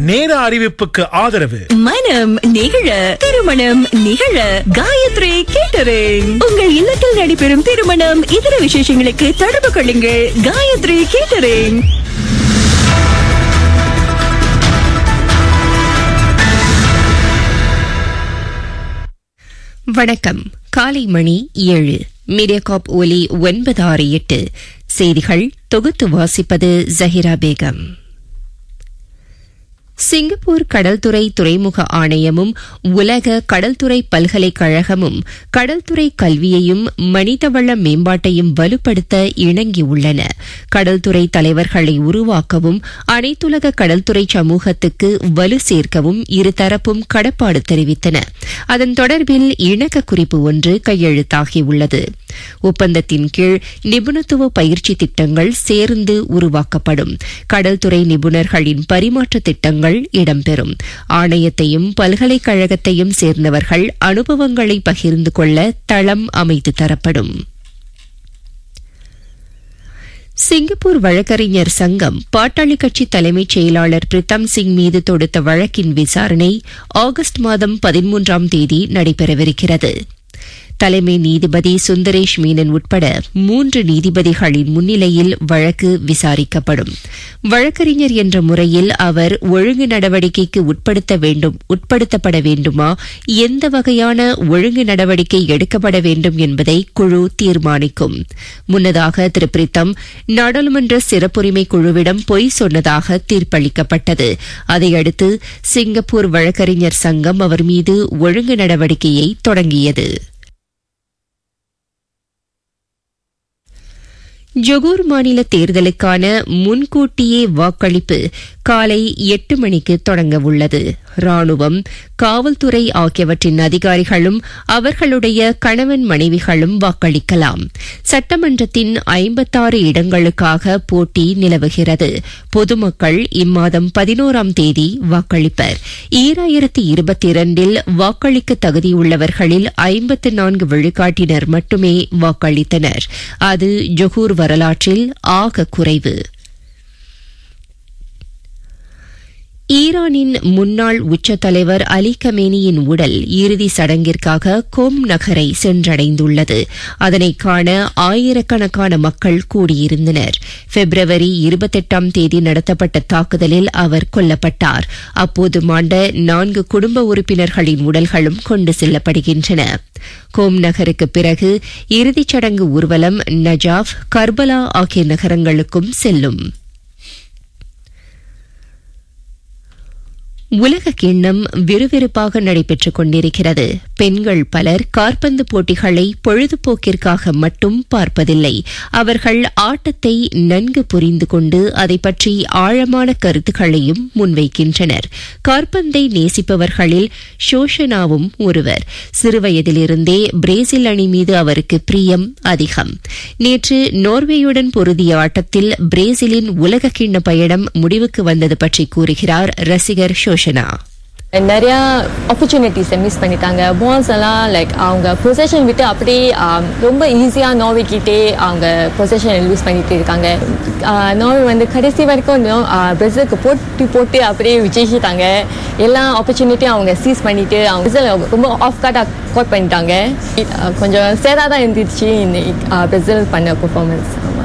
நேர அறிவிப்புக்கு ஆதரவு மனம் நிகழ திருமணம் நிகழ காயத்ரி கேட்டரிங் உங்கள் இல்லத்தில் நடைபெறும் திருமணம் இதர விசேஷங்களுக்கு தொடர்பு கொள்ளுங்கள் காயத்ரி கேட்டரிங் வணக்கம் காலை மணி ஏழு மீடியாகாப் ஒலி ஒன்பது ஆறு எட்டு செய்திகள் தொகுத்து வாசிப்பது ஜஹிரா பேகம் சிங்கப்பூர் கடல்துறை துறைமுக ஆணையமும் உலக கடல்துறை பல்கலைக்கழகமும் கடல்துறை கல்வியையும் மனிதவள மேம்பாட்டையும் வலுப்படுத்த இணங்கியுள்ளன கடல்துறை தலைவர்களை உருவாக்கவும் அனைத்துலக கடல்துறை சமூகத்துக்கு வலு சேர்க்கவும் இருதரப்பும் கடப்பாடு தெரிவித்தன அதன் தொடர்பில் இணக்க குறிப்பு ஒன்று கையெழுத்தாகியுள்ளது ஒப்பந்தத்தின் கீழ் நிபுணத்துவ பயிற்சி திட்டங்கள் சேர்ந்து உருவாக்கப்படும் கடல்துறை நிபுணர்களின் பரிமாற்ற திட்டங்கள் இடம்பெறும் ஆணையத்தையும் பல்கலைக்கழகத்தையும் சேர்ந்தவர்கள் அனுபவங்களை பகிர்ந்து கொள்ள தளம் அமைத்து தரப்படும் சிங்கப்பூர் வழக்கறிஞர் சங்கம் பாட்டாளி கட்சி தலைமைச் செயலாளர் பிரித்தம் சிங் மீது தொடுத்த வழக்கின் விசாரணை ஆகஸ்ட் மாதம் பதிமூன்றாம் தேதி நடைபெறவிருக்கிறது தலைமை நீதிபதி சுந்தரேஷ் மீனன் உட்பட மூன்று நீதிபதிகளின் முன்னிலையில் வழக்கு விசாரிக்கப்படும் வழக்கறிஞர் என்ற முறையில் அவர் ஒழுங்கு நடவடிக்கைக்கு உட்படுத்த வேண்டும் உட்படுத்தப்பட வேண்டுமா எந்த வகையான ஒழுங்கு நடவடிக்கை எடுக்கப்பட வேண்டும் என்பதை குழு தீர்மானிக்கும் முன்னதாக திரு பிரித்தம் நாடாளுமன்ற சிறப்புரிமை குழுவிடம் பொய் சொன்னதாக தீர்ப்பளிக்கப்பட்டது அதையடுத்து சிங்கப்பூர் வழக்கறிஞர் சங்கம் அவர் மீது ஒழுங்கு நடவடிக்கையை தொடங்கியது ஜொகூர் மாநில தேர்தலுக்கான முன்கூட்டியே வாக்களிப்பு காலை எட்டு மணிக்கு தொடங்க உள்ளது ராணுவம் காவல்துறை ஆகியவற்றின் அதிகாரிகளும் அவர்களுடைய கணவன் மனைவிகளும் வாக்களிக்கலாம் சட்டமன்றத்தின் ஐம்பத்தாறு இடங்களுக்காக போட்டி நிலவுகிறது பொதுமக்கள் இம்மாதம் பதினோராம் தேதி வாக்களிப்பர் ஈராயிரத்தி இருபத்தி இரண்டில் வாக்களிக்க தகுதியுள்ளவர்களில் ஐம்பத்து நான்கு விழுக்காட்டினர் மட்டுமே வாக்களித்தனர் அது ஜொகூர் வரலாற்றில் ஆக குறைவு ஈரானின் முன்னாள் உச்ச தலைவர் அலி கமேனியின் உடல் இறுதி சடங்கிற்காக கோம் நகரை சென்றடைந்துள்ளது அதனை காண ஆயிரக்கணக்கான மக்கள் கூடியிருந்தனர் பிப்ரவரி இருபத்தெட்டாம் தேதி நடத்தப்பட்ட தாக்குதலில் அவர் கொல்லப்பட்டார் அப்போது மாண்ட நான்கு குடும்ப உறுப்பினர்களின் உடல்களும் கொண்டு செல்லப்படுகின்றன கோம் நகருக்கு பிறகு இறுதிச் சடங்கு ஊர்வலம் நஜாப் கர்பலா ஆகிய நகரங்களுக்கும் செல்லும் உலக கிண்ணம் விறுவிறுப்பாக நடைபெற்றுக் கொண்டிருக்கிறது பெண்கள் பலர் காற்பந்து போட்டிகளை பொழுதுபோக்கிற்காக மட்டும் பார்ப்பதில்லை அவர்கள் ஆட்டத்தை நன்கு புரிந்து கொண்டு அதை பற்றி ஆழமான கருத்துக்களையும் முன்வைக்கின்றனர் காற்பந்தை நேசிப்பவர்களில் ஷோஷனாவும் ஒருவர் சிறுவயதிலிருந்தே பிரேசில் அணி மீது அவருக்கு பிரியம் அதிகம் நேற்று நோர்வேயுடன் பொருதிய ஆட்டத்தில் பிரேசிலின் உலக கிண்ண பயணம் முடிவுக்கு வந்தது பற்றி கூறுகிறார் ரசிகர் ஷோஷனா நிறைய ஆப்பர்ச்சுனிட்டிஸை மிஸ் பண்ணிட்டாங்க பால்ஸ் எல்லாம் லைக் அவங்க பொசஷன் விட்டு அப்படியே ஆம், ரொம்ப ஈஸியாக நோவிக்கிட்டே அவங்க பொசஷன் லூஸ் பண்ணிட்டு இருக்காங்க நோவி வந்து கடைசி வரைக்கும் நோ- ஆ, பிரேசிலுக்கு போட்டி போட்டு அப்படியே விஜயிச்சிட்டாங்க எல்லா ஆப்பர்ச்சுனிட்டியும் அவங்க சீஸ் பண்ணிட்டு அவங்க பிரேசில் ரொம்ப ஆஃப் கார்டாக கோட் பண்ணிட்டாங்க It, ஆ, கொஞ்சம் சேதாக தான் இருந்துச்சு இந்த ஆ, பிரேசில் பண்ண பெர்ஃபார்மன்ஸ் ஆமாம்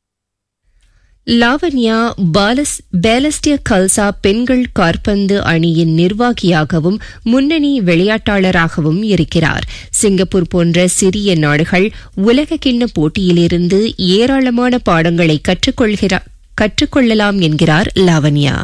லாவண்யா பாலஸ் பேலஸ்டிய கல்சா பெண்கள் காற்பந்து அணியின் நிர்வாகியாகவும் முன்னணி விளையாட்டாளராகவும் இருக்கிறார் சிங்கப்பூர் போன்ற சிறிய நாடுகள் உலக கிண்ண போட்டியிலிருந்து ஏராளமான பாடங்களை கற்றுக்கொள்கிறா- கற்றுக்கொள்ளலாம் என்கிறார் லாவண்யா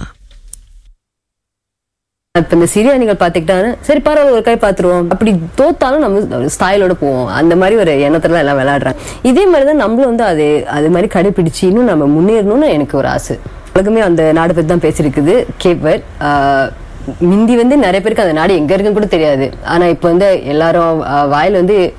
இப்ப இந்த சிறிய அணிகள் பாத்துக்கிட்டாங்கன்னா சரி பரவாயில்ல ஒரு கை பாத்துருவோம் அப்படி தோத்தாலும் நம்ம ஸ்டைலோட போவோம் அந்த மாதிரி ஒரு எண்ணத்துல தான் எல்லாம் விளையாடுறாங்க இதே மாதிரிதான் நம்மளும் வந்து அது அது மாதிரி கடைபிடிச்சு இன்னும் நம்ம முன்னேறணும்னு எனக்கு ஒரு ஆசை உலகமே அந்த நாடு பத்தி தான் பேசியிருக்குது கேப்பர் மிந்தி வந்து நிறைய பேருக்கு அந்த நாடு எங்க இருக்குன்னு கூட தெரியாது ஆனா இப்ப வந்து எல்லாரும் ஆஹ், வாயில வந்து